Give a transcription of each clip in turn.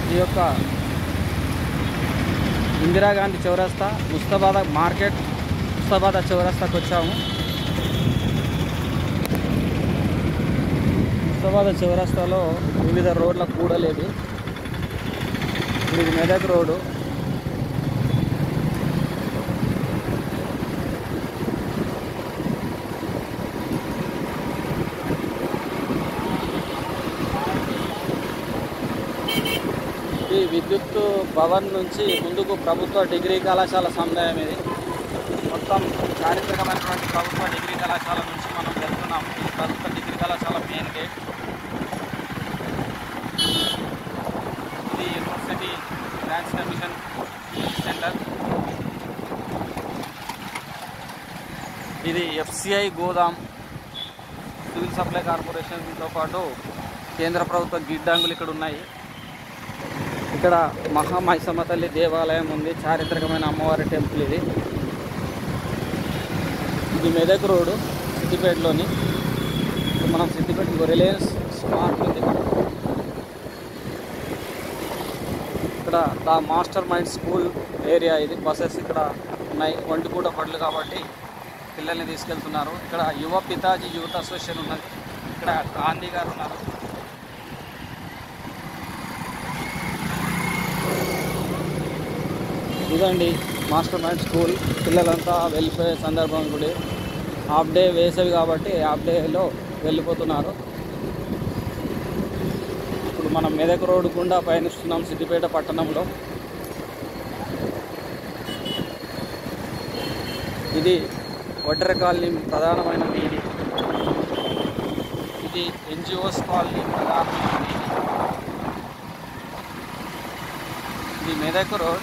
ఈ యొక్క ఇందిరాగాంధీ చౌరస్తా ముస్తాబాద్ మార్కెట్ ముస్తాబాద్ చౌరస్తాకి వచ్చాము ముస్తాబాద్ చౌరస్తాలో వివిధ రోడ్ల కూడలేదు ఇది మెదక్ రోడ్డు ఈ విద్యుత్ భవన్ నుంచి ముందుకు ప్రభుత్వ డిగ్రీ కళాశాల సముదాయం ఇది మొత్తం చారిత్రకమైనటువంటి ప్రభుత్వ డిగ్రీ కళాశాల నుంచి మనం వెళ్తున్నాం ఇది ప్రభుత్వ డిగ్రీ కళాశాల మెయిన్ గేట్ ఇది యూనివర్సిటీ గ్రాంట్స్ కమిషన్ సెంటర్ ఇది ఎఫ్సిఐ గోదాం సివిల్ సప్లై కార్పొరేషన్తో పాటు కేంద్ర ప్రభుత్వ గిడ్డాంగులు ఇక్కడ ఉన్నాయి ఇక్కడ మహామైసమ్మ తల్లి దేవాలయం ఉంది చారిత్రకమైన అమ్మవారి టెంపుల్ ఇది ఇది మెదక్ రోడ్ సిద్దిపేటలోని ఇప్పుడు మనం సిద్దిపేట రిలయన్స్ స్మార్ట్ ఉంది ఇక్కడ. ఇక్కడ the master mind school area ఇది బస్సెస్ ఇక్కడ ఉన్నాయి ఒంటి పూట పడ్లు కాబట్టి పిల్లల్ని తీసుకెళ్తున్నారు ఇక్కడ యువ పితాజీ యూత్ అసోసియేషన్ ఉన్నది ఇక్కడ గాంధీ గారు ఉన్నారు ఇదండి మాస్టర్ మైండ్ స్కూల్ పిల్లలంతా వెళ్ళిపోయే సందర్భం కూడా హాఫ్ డే వేసవి కాబట్టి హాఫ్ డేలో వెళ్ళిపోతున్నారు ఇప్పుడు మనం మెదక్ రోడ్డు గుండా పయనిస్తున్నాం సిద్దిపేట పట్టణంలో ఇది ఒడ్డర కాలనీ ప్రధానమైన వీధి ఇది ఎన్జిఓస్ కాలనీ ప్రధానమైన వీధి ఇది మెదక్ రోడ్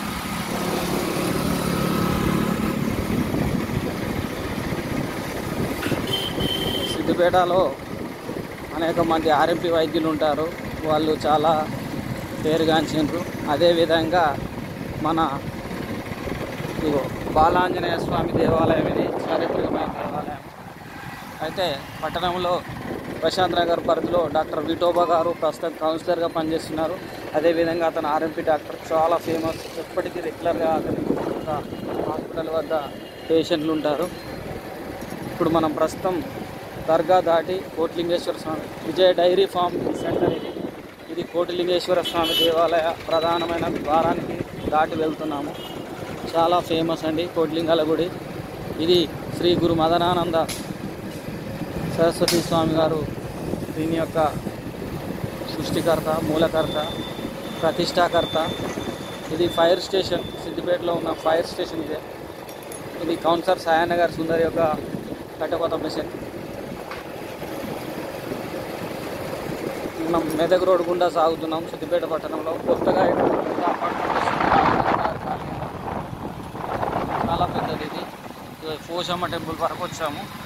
సిద్దిపేటలో అనేక మంది ఆర్ఎంపీ వైద్యులు ఉంటారు వాళ్ళు చాలా పేరుగాంచిండ్రు అదేవిధంగా మన ఇదిగో బాలాంజనేయ స్వామి దేవాలయం ఇది చారిత్రకమైన దేవాలయం అయితే పట్టణంలో ప్రశాంత్ నగర్ పరిధిలో డాక్టర్ విఠోబా గారు ప్రస్తుతం కౌన్సిలర్గా పనిచేస్తున్నారు అదేవిధంగా అతను ఆర్ఎంపీ డాక్టర్ చాలా ఫేమస్ ఎప్పటికీ రెగ్యులర్గా అతని యొక్క హాస్పిటల్ వద్ద పేషెంట్లు ఉంటారు ఇప్పుడు మనం ప్రస్తుతం దర్గా దాటి Kotilingeshwara Swamy Vijaya dairy farm centre ఇది ఇది కోటిలింగేశ్వర స్వామి దేవాలయ ప్రధానమైన ద్వారానికి దాటి వెళ్తున్నాము చాలా ఫేమస్ అండి కోటిలింగాల గుడి ఇది శ్రీ గురు మదనానంద సరస్వతి స్వామి గారు దీని యొక్క సృష్టికర్త మూలకర్త ప్రతిష్టాకర్త ఇది ఫైర్ స్టేషన్ సిద్దిపేటలో ఉన్న ఫైర్ స్టేషన్ ఇదే ఇది కౌన్సర్ సాయనగర్ సుందర్ యొక్క కట్టకొత్త మిషన్ మనం మెదక్ రోడ్ గుండా సాగుతున్నాం సిద్దిపేట పట్టణంలో కొత్తగా ఎటువంటి అపార్ట్మెంట్ వస్తుంది. చాలా పెద్దది ఇది పోషమ్మ టెంపుల్ వరకు వచ్చాము